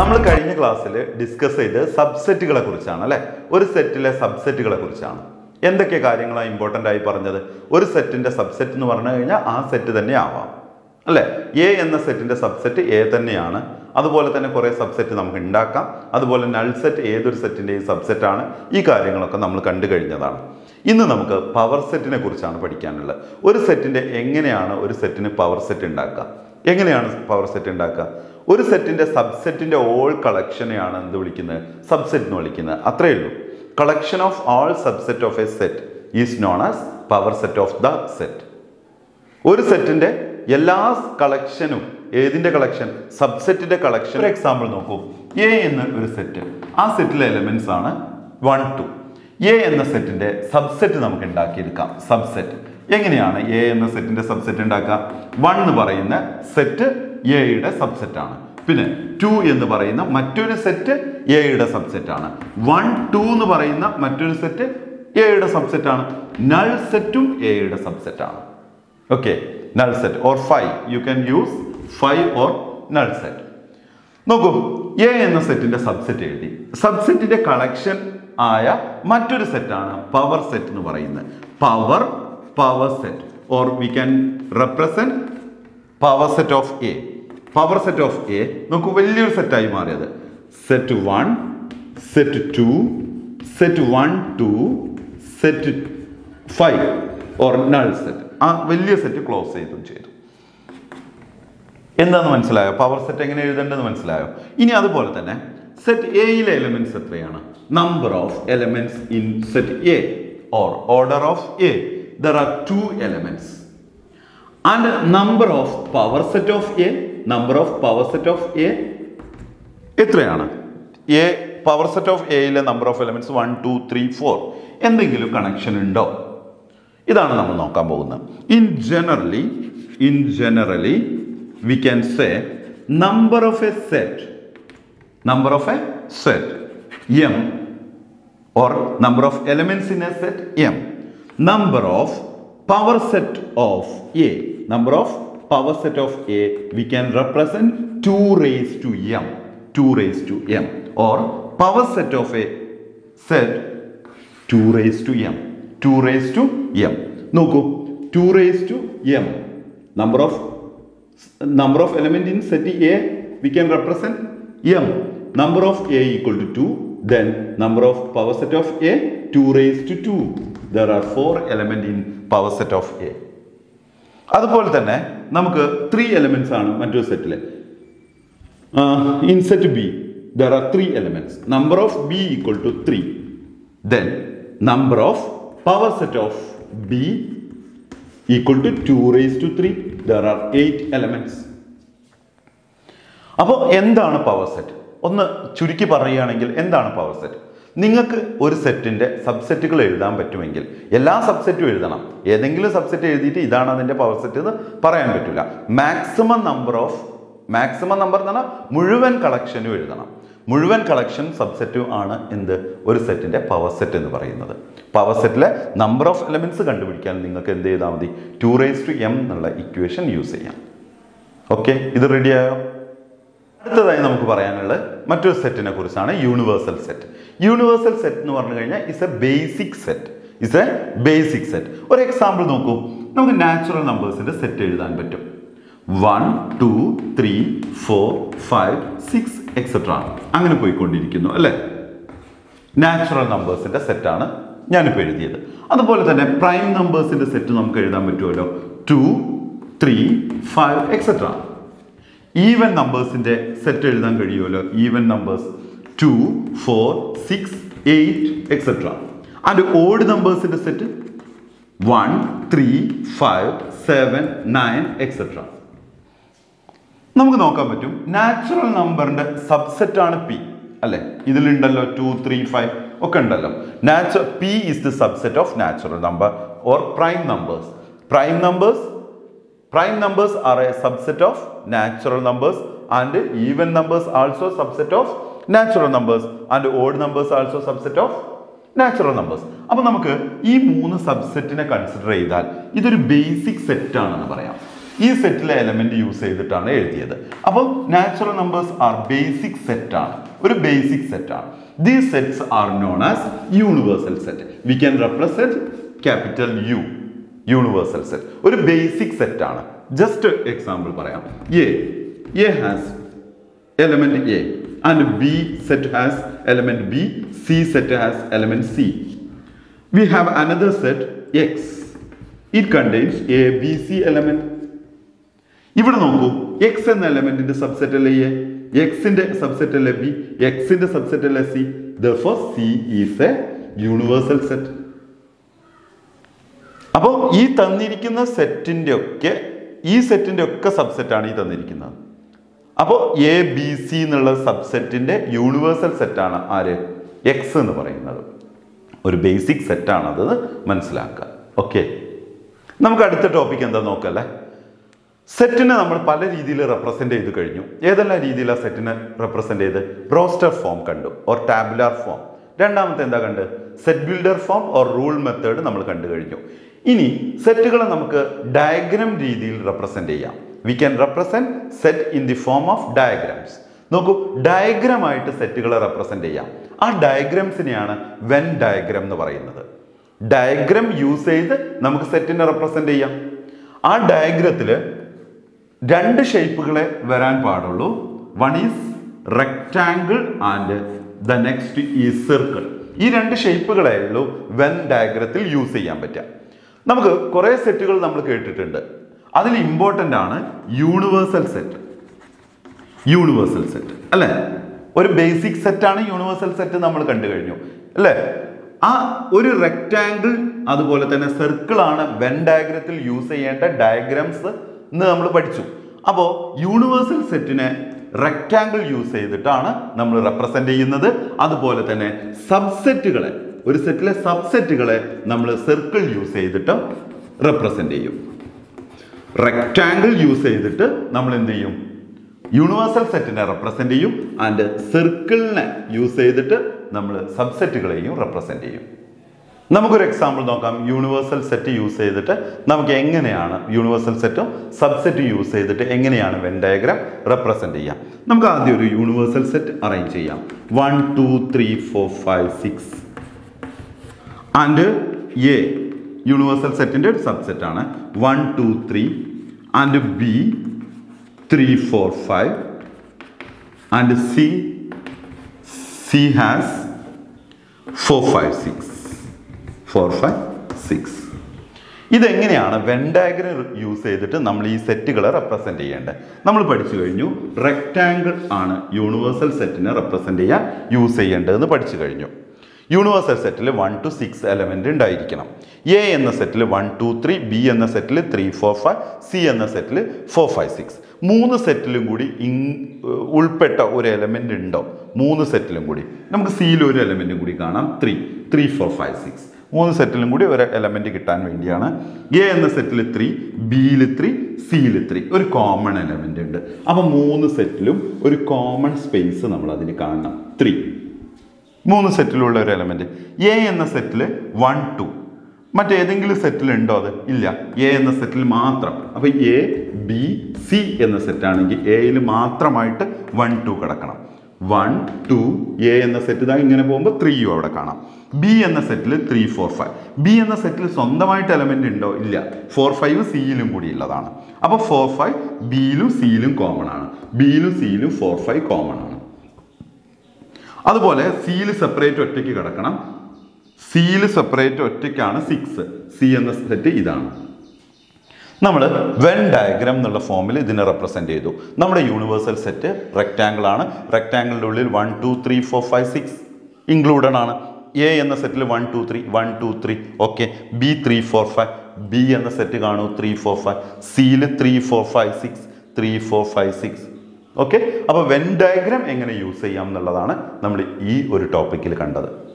നമ്മൾ കഴിഞ്ഞ ക്ലാസ്സിൽ ഡിസ്കസ് ചെയ്ത് സബ്സെറ്റുകളെ കുറിച്ചാണ് അല്ലെ ഒരു സെറ്റിലെ സബ്സെറ്റുകളെ കുറിച്ചാണ് എന്തൊക്കെ കാര്യങ്ങളാണ് ഇമ്പോർട്ടൻ്റ് ആയി പറഞ്ഞത് ഒരു സെറ്റിന്റെ സബ്സെറ്റ് എന്ന് പറഞ്ഞു കഴിഞ്ഞാൽ ആ സെറ്റ് തന്നെ ആവാം അല്ലെ എ എന്ന സെറ്റിന്റെ സബ്സെറ്റ് എ തന്നെയാണ് അതുപോലെ തന്നെ കുറേ സബ്സെറ്റ് നമുക്ക് ഉണ്ടാക്കാം അതുപോലെ നൾ സെറ്റ് ഏതൊരു സെറ്റിന്റെയും സബ്സെറ്റ് ആണ് ഈ കാര്യങ്ങളൊക്കെ നമ്മൾ കണ്ടു കഴിഞ്ഞതാണ് ഇന്ന് നമുക്ക് പവർ സെറ്റിനെ കുറിച്ചാണ് പഠിക്കാനുള്ളത് ഒരു സെറ്റിന്റെ എങ്ങനെയാണ് ഒരു സെറ്റിന് പവർ സെറ്റ് ഉണ്ടാക്കുക എങ്ങനെയാണ് പവർ സെറ്റ് ഉണ്ടാക്കുക ഒരു സെറ്റിന്റെ സബ്സെറ്റിന്റെ ഓൾ കളക്ഷനെയാണ് എന്ത് വിളിക്കുന്നത് സബ്സെറ്റ് എന്ന് വിളിക്കുന്നത് അത്രയേ ഉള്ളൂ collection of all subset of A set is known as power set of the set ഒരു സെറ്റിന്റെ എല്ലാ കളക്ഷനും ഏതിന്റെ കളക്ഷൻ സബ്സെറ്റിന്റെ കളക്ഷൻ ഒരു എക്സാമ്പിൾ നോക്കൂ എ എന്ന ഒരു സെറ്റ് ആ സെറ്റിലെ എലിമെന്റ്സ് ആണ് വൺ ടു എ എന്ന സെറ്റിന്റെ സബ്സെറ്റ് നമുക്ക് ഉണ്ടാക്കിയെടുക്കാം സബ്സെറ്റ് എങ്ങനെയാണ് എ എന്ന സെറ്റിന്റെ സബ്സെറ്റ് ഉണ്ടാക്കുക വൺ എന്ന് പറയുന്ന സെറ്റ് എയുടെ സബ്സെറ്റ് ആണ് പിന്നെ ടു എന്ന് പറയുന്ന മറ്റൊരു സെറ്റ് എയുടെ സബ്സെറ്റ് ആണ് വൺ ടു എന്ന് പറയുന്ന മറ്റൊരു സെറ്റ് എയുടെ സബ്സെറ്റ് ആണ് നൾ സെറ്റും എയുടെ സബ്സെറ്റ് ആണ് okay null set or phi you can use phi or null set നോക്കൂ എ എന്ന സെറ്റിന്റെ സബ്സെറ്റ് എഴുതി സബ്സെറ്റിന്റെ കളക്ഷൻ ആയ മറ്റൊരു സെറ്റാണ് പവർ സെറ്റ് എന്ന് പറയുന്നത് power power set or we can represent power set of A power set of A നോക്കൂ വലിയൊരു സെറ്റായി മാറിയത് set one set two set one two set phi or null set ആ വലിയ സെറ്റ് ക്ലോസ് ചെയ്തും ചെയ്തു എന്താന്ന് മനസ്സിലായോ പവർ സെറ്റ് എങ്ങനെ എഴുതേണ്ടത് മനസ്സിലായോ ഇനി അതുപോലെ തന്നെ സെറ്റ് എയിലെ എലിമെന്റ്സ് എത്രയാണ് number of elements in set A or order of A there are two elements and number of power set of A number of power set of A എത്രയാണ് A power set of എയിലെ number of elements one two three four എന്തെങ്കിലും connection ഉണ്ടോ ഇതാണ് നമ്മൾ നോക്കാൻ പോകുന്നത് in generally in generally we can say number of A set number of A set M or number of elements in a set m number of power set of a number of power set of a we can represent 2 raised to m 2 raised to m or power set of a set 2 raised to m 2 raised to m നോക്കൂ 2 raised to m number of number of element in set a we can represent m number of a equal to 2 then number of power set of a 2 raised to 2 there are four element in power set of a അതുപോലെ തന്നെ നമുക്ക് three elements ആണ് മറ്റൊരു സെറ്റിൽ in set B there are three elements number of B equal to three then number of power set of B equal to two raise to three there are eight elements അപ്പോൾ എന്താണ് power set ഒന്ന് ചുരുക്കി പറയുകയാണെങ്കിൽ എന്താണ് power set നിങ്ങൾക്ക് ഒരു സെറ്റിന്റെ സബ്സെറ്റുകൾ എഴുതാൻ പറ്റുമെങ്കിൽ എല്ലാ സബ്സെറ്റും എഴുതണം ഏതെങ്കിലും സബ്സെറ്റ് എഴുതിയിട്ട് ഇതാണ് അതിന്റെ പവർ സെറ്റ് എന്ന് പറയാൻ പറ്റില്ല maximum number of maximum number എന്ന് പറഞ്ഞാൽ മുഴുവൻ കളക്ഷനും എഴുതണം മുഴുവൻ കളക്ഷൻ സബ്സെറ്റും ആണ് എന്ത് ഒരു സെറ്റിന്റെ പവർ സെറ്റ് എന്ന് പറയുന്നത് പവർ സെറ്റിലെ നമ്പർ ഓഫ് എലമെന്റ്സ് കണ്ടുപിടിക്കാൻ നിങ്ങൾക്ക് എന്ത് ചെയ്താൽ മതി ടു റേസ് ടു എം എന്നുള്ള ഇക്വേഷൻ യൂസ് ചെയ്യാം ഓക്കെ ഇത് റെഡിയായോ അടുത്തതായി നമുക്ക് പറയാനുള്ളത് മറ്റൊരു സെറ്റിനെ കുറിച്ചാണ് യൂണിവേഴ്സൽ സെറ്റ് യൂണിവേഴ്സൽ സെറ്റ് എന്ന് പറഞ്ഞു കഴിഞ്ഞാൽ is a basic set is a basic set ഒരു എക്സാമ്പിൾ നോക്കൂ നമുക്ക് നാച്ചുറൽ നമ്പേഴ്സിന്റെ സെറ്റ് എഴുതാൻ പറ്റും one two three four five six etcetera അങ്ങനെ പോയിക്കൊണ്ടിരിക്കുന്നു അല്ലേ നാച്ചുറൽ നമ്പേഴ്സിന്റെ സെറ്റാണ് ഞാനിപ്പോൾ എഴുതിയത് അതുപോലെ തന്നെ പ്രൈം നമ്പേഴ്സിന്റെ സെറ്റ് നമുക്ക് എഴുതാൻ പറ്റുമല്ലോ two three five etcetera even നമ്പേഴ്സിന്റെ സെറ്റ് എഴുതാൻ കഴിയുമല്ലോ even numbers two four six eight etcetera and odd നമ്പേഴ്സിന്റെ set one three five seven nine etcetera നമുക്ക് നോക്കാൻ പറ്റും നാച്ചുറൽ നമ്പറിന്റെ സബ്സെറ്റ് ആണ് പി അല്ലെ ഇതിലുണ്ടല്ലോ ടു ത്രീ ഫൈവ് ഒക്കെ ഉണ്ടല്ലോ natural P is the subset of natural number or prime numbers prime numbers prime numbers are a subset of natural numbers and even numbers also subset of natural numbers and odd numbers also subset of natural numbers അപ്പൊ നമുക്ക് ഈ മൂന്ന് സബ്സെറ്റിനെ consider ചെയ്താൽ ഇതൊരു basic set ആണെന്ന് പറയാം ഈ സെറ്റിലെ എലമെന്റ് യൂസ് ചെയ്തിട്ടാണ് എഴുതിയത് അപ്പം natural numbers are basic set ആണ് ഒരു ബേസിക് സെറ്റ് ആണ് these sets are known as universal set we can represent capital U universal set ഒരു ബേസിക് സെറ്റ് ആണ് ജസ്റ്റ് എക്സാമ്പിൾ പറയാം A A has element A and B set has element B, C set has element C. We have another set X. It contains A, B, C element. ഇവിടെ നോക്കൂ X എന്ന എലമെന്റിന്റെ subset അല്ലേ A എക്സിന്റെ subset അല്ലേ B എക്സിന്റെ subset അല്ലേ C therefore C is a universal set അപ്പോൾ ഈ തന്നിരിക്കുന്ന സെറ്റിന്റെ ഒക്കെ ഈ സെറ്റിന്റെ ഒക്കെ സബ്സെറ്റ് ആണ് ഈ തന്നിരിക്കുന്നത് അപ്പോൾ എ ബി സി എന്നുള്ള സബ്സെറ്റിന്റെ യൂണിവേഴ്സൽ സെറ്റാണ് ആര് എക്സ് എന്ന് പറയുന്നത് ഒരു ബേസിക് സെറ്റാണ് അത് മനസ്സിലാക്കുക ഓക്കെ നമുക്ക് അടുത്ത ടോപ്പിക് എന്താ നോക്കല്ലേ സെറ്റിനെ നമ്മൾ പല രീതിയിൽ റെപ്രസെന്റ് ചെയ്ത് കഴിഞ്ഞു ഏതെല്ലാം രീതിയിലാണ് സെറ്റിനെ റെപ്രസെന്റ് ചെയ്ത് റോസ്റ്റർ ഫോം കണ്ടു ഓർ ടാബുലാർ ഫോം രണ്ടാമത്തെ എന്താ കണ്ട് set builder form or rule method നമ്മൾ കണ്ടു കഴിഞ്ഞു ഇനി സെറ്റുകളെ നമുക്ക് ഡയഗ്രാം രീതിയിൽ റെപ്രസെന്റ് ചെയ്യാം we can represent set in the form of diagrams നോക്കൂ ഡയഗ്രാം ആയിട്ട് സെറ്റുകളെ റെപ്രസെന്റ് ചെയ്യാം ആ ഡയഗ്രാംസിനെയാണ് വെൻ ഡയഗ്രാം എന്ന് പറയുന്നത് ഡയഗ്രാം യൂസ് ചെയ്ത് നമുക്ക് സെറ്റിനെ റെപ്രസെന്റ് ചെയ്യാം ആ ഡയഗ്രത്തിൽ രണ്ട് ഷേപ്പുകളെ വരാൻ പാടുള്ളൂ one is rectangle and the next ഈ സർക്കിൾ ഈ രണ്ട് ഷേപ്പുകളേ ഉള്ളൂ വെൻ ഡയഗ്രത്തിൽ യൂസ് ചെയ്യാൻ പറ്റുക നമുക്ക് കുറേ സെറ്റുകൾ നമ്മൾ കേട്ടിട്ടുണ്ട് അതിൽ ഇമ്പോർട്ടൻ്റ് ആണ് യൂണിവേഴ്സൽ സെറ്റ് യൂണിവേഴ്സൽ സെറ്റ് അല്ലേ ഒരു ബേസിക് സെറ്റാണ് യൂണിവേഴ്സൽ സെറ്റ് നമ്മൾ കണ്ടു കഴിഞ്ഞു അല്ലേ ആ ഒരു റെക്റ്റാങ്കിൾ അതുപോലെ തന്നെ സർക്കിൾ ആണ് വെൻ ഡയഗ്രത്തിൽ യൂസ് ചെയ്യേണ്ട ഡയഗ്രാംസ് എന്ന് നമ്മൾ പഠിച്ചു അപ്പോൾ യൂണിവേഴ്സൽ സെറ്റിനെ റെക്റ്റാങ്കിൾ യൂസ് ചെയ്തിട്ടാണ് നമ്മൾ റെപ്രസെന്റ് ചെയ്യുന്നത് അതുപോലെ തന്നെ സബ്സെറ്റുകളെ ഒരു സെറ്റിലെ സബ്സെറ്റുകളെ നമ്മൾ സർക്കിൾ യൂസ് ചെയ്തിട്ട് റെപ്രസെന്റ് ചെയ്യും റെക്റ്റാങ്കിൾ യൂസ് ചെയ്തിട്ട് നമ്മൾ എന്ത് ചെയ്യും യൂണിവേഴ്സൽ സെറ്റിനെ റെപ്രസെന്റ് ചെയ്യും ആൻഡ് സർക്കിളിനെ യൂസ് ചെയ്തിട്ട് നമ്മൾ സബ്സെറ്റുകളെയും റെപ്രസെന്റ് ചെയ്യും നമുക്കൊരു എക്സാമ്പിൾ നോക്കാം യൂണിവേഴ്സൽ സെറ്റ് യൂസ് ചെയ്തിട്ട് നമുക്ക് എങ്ങനെയാണ് യൂണിവേഴ്സൽ സെറ്റും സബ്സെറ്റും യൂസ് ചെയ്തിട്ട് എങ്ങനെയാണ് വെൻ ഡയഗ്രാം റെപ്രസെന്റ് ചെയ്യാം നമുക്ക് ആദ്യം ഒരു യൂണിവേഴ്സൽ സെറ്റ് അറേഞ്ച് ചെയ്യാം one two three four five six and A universal സെറ്റിൻ്റെ ഒരു സബ്സെറ്റ് ആണ് one two three and B three four five and C C has four five six four five six ഇതെങ്ങനെയാണ് Venn diagram use ചെയ്തിട്ട് നമ്മൾ ഈ സെറ്റുകളെ represent ചെയ്യേണ്ടത് നമ്മൾ പഠിച്ചു കഴിഞ്ഞു റെക്റ്റാങ്കിൾ ആണ് യൂണിവേഴ്സൽ സെറ്റിനെ റെപ്രസെന്റ് ചെയ്യാൻ യൂസ് ചെയ്യേണ്ടതെന്ന് പഠിച്ചു കഴിഞ്ഞു യൂണിവേഴ്സൽ സെറ്റിൽ വൺ ടു സിക്സ് എലമെന്റ് ഉണ്ടായിരിക്കണം എ എന്ന സെറ്റിൽ വൺ ടു ത്രീ ബി എന്ന സെറ്റിൽ ത്രീ ഫോർ ഫൈവ് സി എന്ന സെറ്റിൽ ഫോർ ഫൈവ് സിക്സ് മൂന്ന് സെറ്റിലും കൂടി ഇൻ ഉൾപ്പെട്ട ഒരു എലമെന്റ് ഉണ്ടോ മൂന്ന് സെറ്റിലും കൂടി നമുക്ക് സിയിൽ ഒരു എലമെന്റും കൂടി കാണാം three three four five six മൂന്ന് സെറ്റിലും കൂടി ഒരു എലമെന്റ് കിട്ടാൻ വേണ്ടിയാണ് എ എന്ന സെറ്റിൽ ത്രീ ബിയിൽ ത്രീ സിയിൽ ത്രീ ഒരു കോമൺ എലമെന്റ് ഉണ്ട് അപ്പോൾ മൂന്ന് സെറ്റിലും ഒരു കോമൺ സ്പേസ് നമ്മൾ അതിന് കാണണം ത്രീ മൂന്ന് സെറ്റിലുള്ള ഒരു എലമെന്റ് എ എന്ന സെറ്റിൽ വൺ ടു മറ്റേതെങ്കിലും സെറ്റിൽ ഉണ്ടോ അത് ഇല്ല എ എന്ന സെറ്റിൽ മാത്രം അപ്പൊ എ ബി സി എന്ന സെറ്റ് ആണെങ്കിൽ എയിൽ മാത്രമായിട്ട് വൺ ടു കിടക്കണം വൺ ടു എ എന്ന സെറ്റ് ഇതാ ഇങ്ങനെ പോകുമ്പോൾ ത്രീയും അവിടെ കാണാം ബി എന്ന സെറ്റിൽ ത്രീ ഫോർ ഫൈവ് ബി എന്ന സെറ്റിൽ സ്വന്തമായിട്ട് എലമെന്റ് ഉണ്ടോ ഇല്ല ഫോർ ഫൈവ് സിയിലും കൂടി ഉള്ളതാണ് അപ്പോൾ ഫോർ ഫൈവ് ബിയിലും സിയിലും കോമൺ ആണ് ബിയിലും സിയിലും ഫോർ ഫൈവ് കോമൺ ആണ് അതുപോലെ സിയിൽ സെപ്പറേറ്റ് ഒറ്റയ്ക്ക് കിടക്കണം സിയിൽ സെപ്പറേറ്റ് ഒറ്റയ്ക്കാണ് സിക്സ് സി എന്ന സെറ്റ് ഇതാണ് നമ്മൾ വെൻ ഡയഗ്രാം എന്നുള്ള ഫോമിൽ ഇതിനെ റെപ്രസെന്റ് ചെയ്തു നമ്മുടെ യൂണിവേഴ്സൽ സെറ്റ് റെക്റ്റാങ്കിൾ ആണ് റെക്റ്റാങ്കിളിൻ്റെ ഉള്ളിൽ one two three four five six included ആണ് എ എന്ന സെറ്റിൽ one two three one two three okay B three four five B എന്ന സെറ്റ് കാണൂ ത്രീ ഫോർ ഫൈവ് സിയിൽ three four five six three four five six okay അപ്പോൾ Venn diagram എങ്ങനെ use ചെയ്യാം എന്നുള്ളതാണ് നമ്മൾ ഈ ഒരു ടോപ്പിക്കിൽ കണ്ടത്